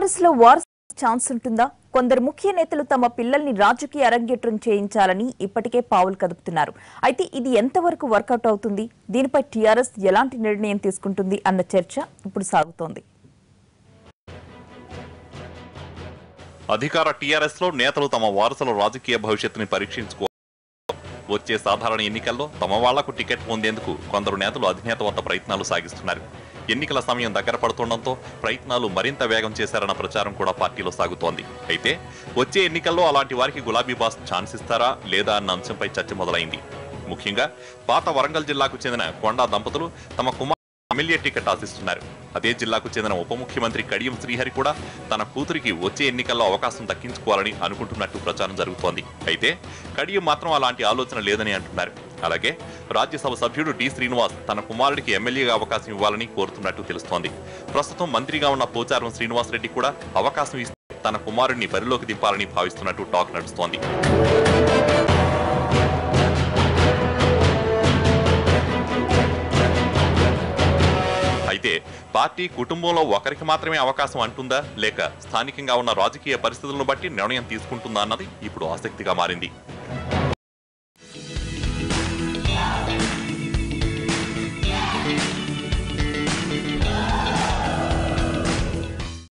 TRS లో war chance ఉంటుందా కొందరు ముఖ్య నేతలు తమ పిల్లల్ని రాజకీయ అరంగేట్రం చేయించాలని ఇప్పటికే పావులు కదుపుతున్నారు అయితే ఇది ఎంతవరకు వర్కౌట్ అవుతుంది దీనిపై టీఆర్ఎస్ ఎలాంటి నిర్ణయం తీసుకుంటుంది అన్న చర్చ ఇప్పుడు సాగుతోంది అధికార టీఆర్ఎస్ లో నేతలు తమ వారసుల రాజకీయ భవిష్యత్తుని పరీక్షించుకో వచ్చే సాధారణ ఎన్నికల్లో తమ వాళ్లకు టికెట్ పొందేందుకు కొందరు నేతలు అధినేత వద్ద ప్రయత్నాలు సాగిస్తున్నారు ఎన్నికల సమయం దగ్గర పడుతుండటంతో ప్రయత్నాలు మరింత వేగం చేశారన్న ప్రచారం కూడా పార్టీలో సాగుతోంది అయితే వచ్చే ఎన్నికల్లో అలాంటి వారికి గులాబీ బాస్ ఛాన్స్ ఇస్తారా లేదా అన్న అంశంపై చర్చ మొదలైంది ముఖ్యంగా పాత వరంగల్ జిల్లాకు చెందిన కొండా దంపతులు తమ కుమార్ ఎమ్మెల్యే టికెట్ ఆశిస్తున్నారు అదే జిల్లాకు చెందిన ఉప ముఖ్యమంత్రి కడియం శ్రీహరి కూడా తన కూతురికి వచ్చే ఎన్నికల్లో అవకాశం దక్కించుకోవాలని అనుకుంటున్నట్టు ప్రచారం జరుగుతోంది అయితే కడియం మాత్రం అలాంటి ఆలోచన లేదని అంటున్నారు అలాగే రాజ్యసభ సభ్యుడు డి శ్రీనివాస్ తన కుమారుడికి ఎమ్మెల్యేగా అవకాశం ఇవ్వాలని కోరుతున్నట్టు తెలుస్తోంది ప్రస్తుతం మంత్రిగా ఉన్న పోచారం శ్రీనివాస్ రెడ్డి కూడా అవకాశం ఇస్తే తన కుమారుడిని బరిలోకి దింపాలని భావిస్తున్నట్టు టాక్ నడుస్తోంది అయితే పార్టీ కుటుంబంలో ఒకరికి మాత్రమే అవకాశం అంటుందా లేక స్థానికంగా ఉన్న రాజకీయ పరిస్థితులను బట్టి నిర్ణయం తీసుకుంటుందా అన్నది ఇప్పుడు ఆసక్తిగా మారింది